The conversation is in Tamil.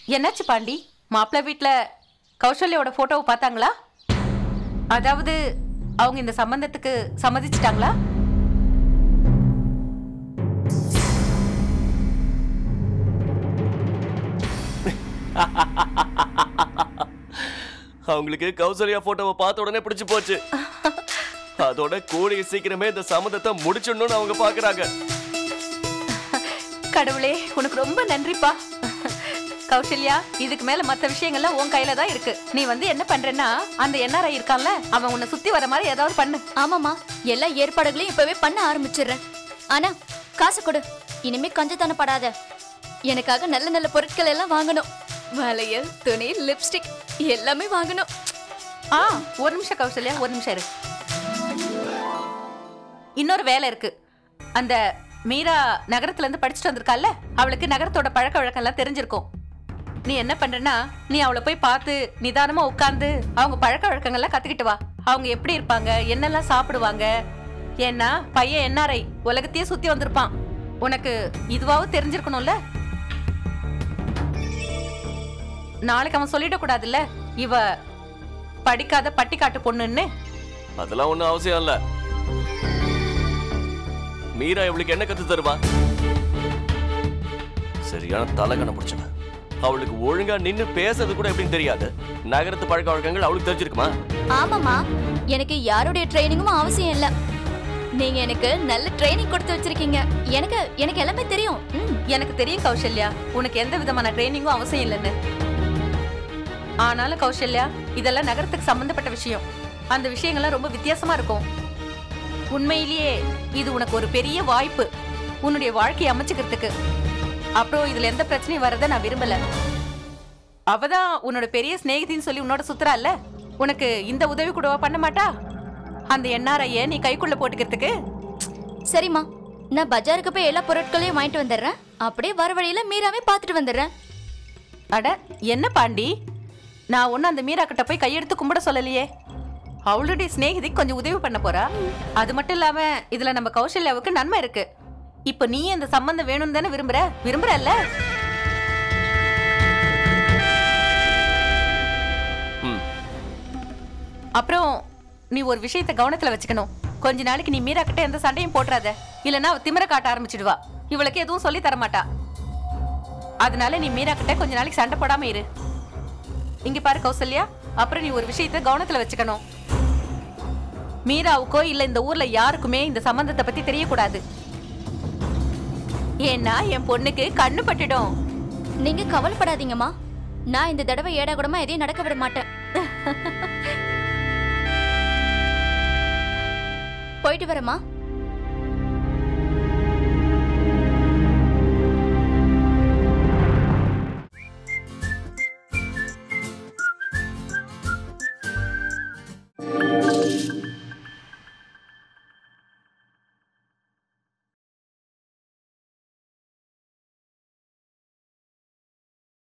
என்னாச்சு பாண்டி மாப்பிள்ளை வீட்ல கௌசல்யாவோட போட்டோவை பார்த்தாங்களா அதாவது அவங்க இந்த சம்பந்தத்துக்கு சம்மதிச்சிட்டாங்களா அவங்களுக்கு கௌசல்யா போட்டோவை பார்த்த உடனே பிடிச்சு போச்சு அதோட கூடிய சீக்கிரமே இந்த சம்மந்தத்தை முடிச்சிடணும்னு அவங்க பாக்குறாங்க கடவுளே உனக்கு ரொம்ப நன்றிப்பா கௌசல்யா இதுக்கு மேல மத்த விஷயங்கள்லாம் உன் கையில தான் இருக்கு நீ வந்து என்ன பண்றேன்னா அந்த என்ஆர்ஐ இருக்கான்ல அவன் உன்னை சுத்தி வர மாதிரி ஏதாவது பண்ணு ஆமாமா எல்லா ஏற்பாடுகளையும் இப்பவே பண்ண ஆரம்பிச்சிடுறேன் ஆனா காசு கொடு இனிமே கஞ்சத்தனம் படாத எனக்காக நல்ல நல்ல பொருட்கள் எல்லாம் வாங்கணும் வளையல் துணி லிப்ஸ்டிக் எல்லாமே வாங்கணும் ஆ ஒரு நிமிஷம் கௌசல்யா ஒரு நிமிஷம் இரு இன்னொரு வேலை இருக்கு அந்த மீரா நகரத்துல இருந்து படிச்சுட்டு வந்திருக்கால அவளுக்கு நகரத்தோட பழக்க வழக்கம் எல்லாம் தெரிஞ்சிருக்கும் நீ என்ன பண்றன்னா நீ அவளை போய் பார்த்து நிதானமா உட்கார்ந்து அவங்க பழக்க வழக்கங்கள்லாம் கத்துக்கிட்டு வா அவங்க எப்படி இருப்பாங்க என்னெல்லாம் சாப்பிடுவாங்க ஏன்னா பையன் என்ஆர்ஐ உலகத்தையே சுத்தி வந்திருப்பான் உனக்கு இதுவாவது தெரிஞ்சிருக்கணும்ல நாளைக்கு அவன் சொல்லிடக்கூடாதுல்ல இவ படிக்காத பட்டிக்காட்டு பொண்ணுன்னு அதெல்லாம் ஒண்ணும் அவசியம் இல்ல மீரா இவளுக்கு என்ன கத்து தருவா சரியான தலைகண பிடிச்சவன் அவளுக்கு ஒழுங்கா நின்னு பேசுறது கூட எப்படின்னு தெரியாது நகரத்து பழக்க வழக்கங்கள் அவளுக்கு தெரிஞ்சிருக்குமா ஆமாமா எனக்கு யாருடைய ட்ரைனிங்கும் அவசியம் இல்ல நீங்க எனக்கு நல்ல ட்ரைனிங் கொடுத்து வச்சிருக்கீங்க எனக்கு எனக்கு எல்லாமே தெரியும் ம், எனக்கு தெரியும் கௌசல்யா உனக்கு எந்த விதமான ட்ரைனிங்கும் அவசியம் இல்லைன்னு ஆனாலும் கௌசல்யா இதெல்லாம் நகரத்துக்கு சம்பந்தப்பட்ட விஷயம் அந்த விஷயங்கள்லாம் ரொம்ப வித்தியாசமா இருக்கும் உண்மையிலேயே இது உனக்கு ஒரு பெரிய வாய்ப்பு உன்னுடைய வாழ்க்கையை அமைச்சுக்கிறதுக்கு அப்புறம் இதுல எந்த பிரச்சனையும் வரதை நான் விரும்பல அவதான் உன்னோட பெரிய சிநேகிதின்னு சொல்லி உன்னோட சுத்துறால உனக்கு இந்த உதவி கூடவா பண்ண மாட்டா அந்த என்ஆர்ஐய நீ கைக்குள்ள போட்டுக்கிறதுக்கு சரிம்மா நான் பஜாருக்கு போய் எல்லா பொருட்களையும் வாங்கிட்டு வந்துடுறேன் அப்படியே வர வழியில மீராவே பார்த்துட்டு வந்துடுறேன் அட என்ன பாண்டி நான் ஒன்னும் அந்த மீரா கிட்ட போய் கையெடுத்து கும்பிட சொல்லலையே அவளுடைய சிநேகிதிக்கு கொஞ்சம் உதவி பண்ண போறா அது மட்டும் இல்லாம இதுல நம்ம கௌசல்யாவுக்கு நன்மை இருக்கு இப்ப நீ அந்த சம்பந்தம் வேணும்னு தானே விரும்புற விரும்புறல்ல ம் அப்புறம் நீ ஒரு விஷயத்த கவனத்துல வச்சுக்கணும் கொஞ்ச நாளைக்கு நீ மீரா கிட்ட எந்த சண்டையும் போட்டுறாத இல்லனா அவ திமிர காட்ட ஆரம்பிச்சிடுவா இவளுக்கு எதுவும் சொல்லி தர மாட்டா அதனால நீ மீரா கிட்ட கொஞ்ச நாளைக்கு சண்டை போடாம இரு இங்க பாரு கௌசல்யா அப்புறம் நீ ஒரு விஷயத்த கவனத்துல வச்சுக்கணும் மீராவுக்கோ இல்ல இந்த ஊர்ல யாருக்குமே இந்த சம்பந்தத்தை பத்தி தெரியக்கூடாது ஏன்னா என் பொண்ணுக்கு கண்ணு பட்டுடும் நீங்க கவலைப்படாதீங்கம்மா நான் இந்த தடவை ஏடா கூடமா எதையும் நடக்க விட மாட்டேன் போயிட்டு வரேம்மா